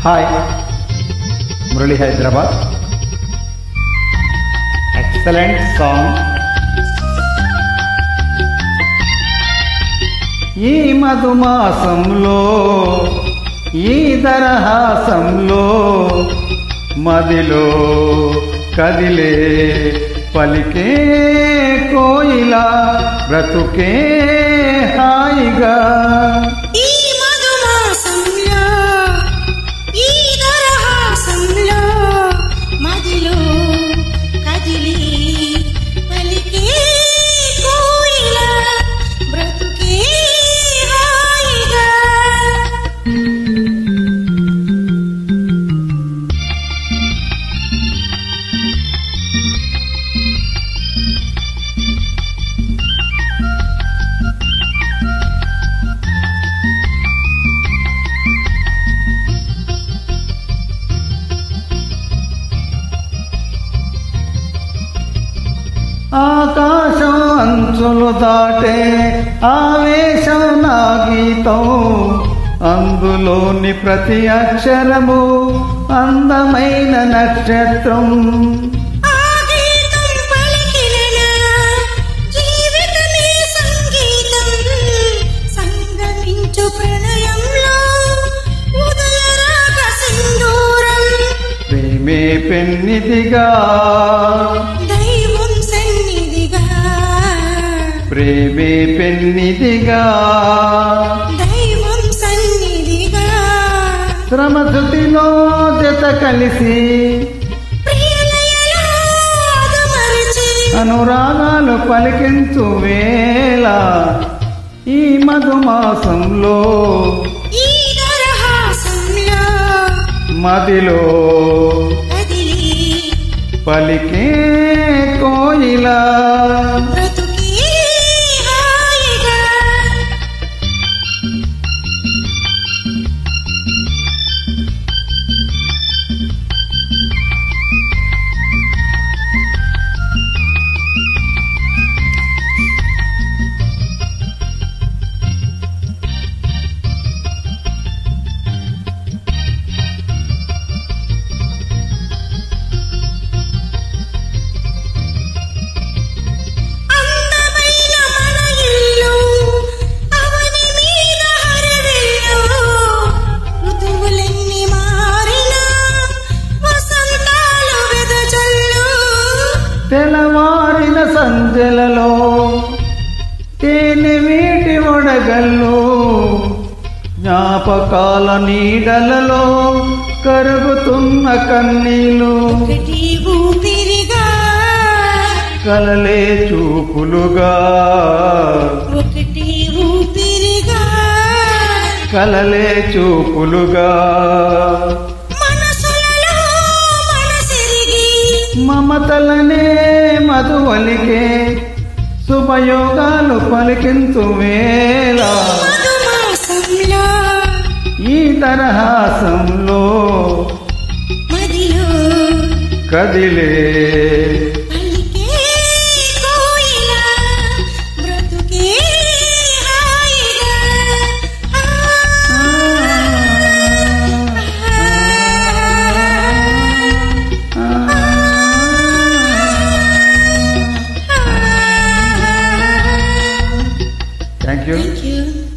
Hi Murali Hyderabad excellent song ఈ మధుమాసంలో ఈ దరహాసంలో మదిలో కదిలే పలికే కోయిలా బ్రతుకే హాయిగా ఈ మధుమాసంలో ఈ దరహాసంలో మదిలో కదిలి పలికే కోయిల బ్రతుకే హాయిగా ఆకాశం అంచులు దాటే ఆవేశం నా గీతం అందులోని ప్రతి అక్షరము అందమైన నక్షత్రం ఆ గీతం పలికిన జీవితమే సంగీతం సంగమించు ప్రణయంలో ఉదయరాగ సింధూరం ప్రేమే పెన్నిదిగా దైవం సన్నిధిగా ప్రేమే పెన్నిదిగా దైవం సన్నిధిగా శ్రమశృతిలో జత కలిసి ప్రియలయలో అదుమరచి అనురాగాలు పలికించు వేళ ఈ మధుమాసంలో ఈ దరహాసంలో మదిలో కదిలి పలికే కోయిలా బ్రతుకే హాయిగా అందమైన మన ఇల్లు అవని మీద హరివిల్లు ఋతువులెన్ని మారినా వసంతాలు వెదజల్లు తెల్లవారిన సంజలలో తేనె వీటి ఒడగల్లు జ్ఞాపకాల నీడలలో కరుగుతున్న కన్నీలు ఒకటి ఊపిరిగా కలలే చూపులుగా ఒకటి ఊపిరిగా కలలే చూపులుగా మనసులలో మనసిరిగి మమతలనే మధువలికే శుభయోగాలు పలికించు వేళ మధుమాసంలో ఈ తరహాసంలో మదిలో కదిలే పలికే కోయిల బ్రతుకే హాయిగా థ్యాంక్ యూ Thank you.